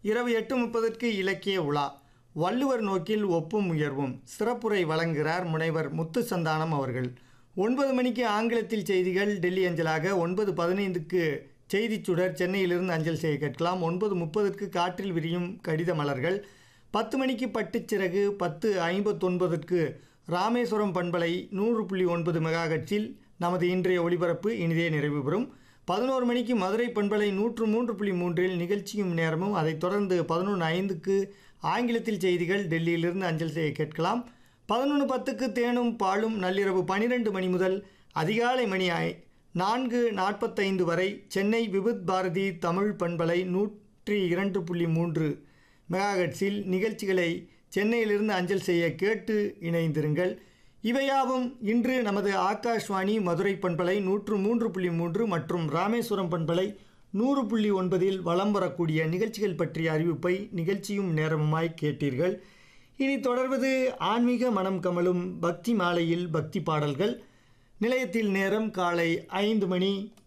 இரவு எட்டு முப்பதற்கு இலக்கிய உலா வள்ளுவர் நோக்கில் ஒப்பும் உயர்வும் சிறப்புரை வழங்குகிறார் முனைவர் முத்து சந்தானம் அவர்கள் ஒன்பது மணிக்கு ஆங்கிலத்தில் செய்திகள் டெல்லி அஞ்சலாக ஒன்பது பதினைந்துக்கு செய்திச் சுடர் சென்னையிலிருந்து அஞ்சல் செய்ய கேட்கலாம் ஒன்பது முப்பதுக்கு காற்றில் விரியும் கடித மலர்கள் பத்து மணிக்கு பட்டுச்சிறகு பத்து ஐம்பத்தொன்பதற்கு ராமேஸ்வரம் பண்பலை நூறு புள்ளி ஒன்பது மெகாஹெட்ஸில் நமது இன்றைய ஒளிபரப்பு இனிதே நிறைவு பெறும் பதினோரு மணிக்கு மதுரை பண்பலை நூற்று மூன்று புள்ளி மூன்றில் நிகழ்ச்சியும் நேரமும் அதைத் தொடர்ந்து பதினொன்று ஐந்துக்கு ஆங்கிலத்தில் செய்திகள் டெல்லியிலிருந்து அஞ்சல் செய்ய கேட்கலாம் பதினொன்று பத்துக்கு தேனும் பாலும் நள்ளிரவு பனிரெண்டு மணி முதல் அதிகாலை மணி ஐ- நான்கு நாற்பத்தைந்து வரை சென்னை விபுத் பாரதி தமிழ் பண்பலை நூற்றி இரண்டு புள்ளி மூன்று மெகாஹெட்ஸில் நிகழ்ச்சிகளை சென்னையிலிருந்து அஞ்சல் செய்ய கேட்டு இணைந்திருங்கள் இவையாவும் இன்று நமது ஆகாஷ்வாணி மதுரை பண்பலை நூற்று மூன்று புள்ளி மூன்று மற்றும் ராமேஸ்வரம் பண்பலை நூறு புள்ளி ஒன்பதில் வலம் வரக்கூடிய நிகழ்ச்சிகள் பற்றிய அறிவிப்பை நிகழ்ச்சியும் நேரமுமாய் கேட்டீர்கள் இனி தொடர்வது ஆன்மீக மனம் கமலும் பக்தி மாலையில் பக்தி பாடல்கள் நிலையத்தில் நேரம் காலை ஐந்து மணி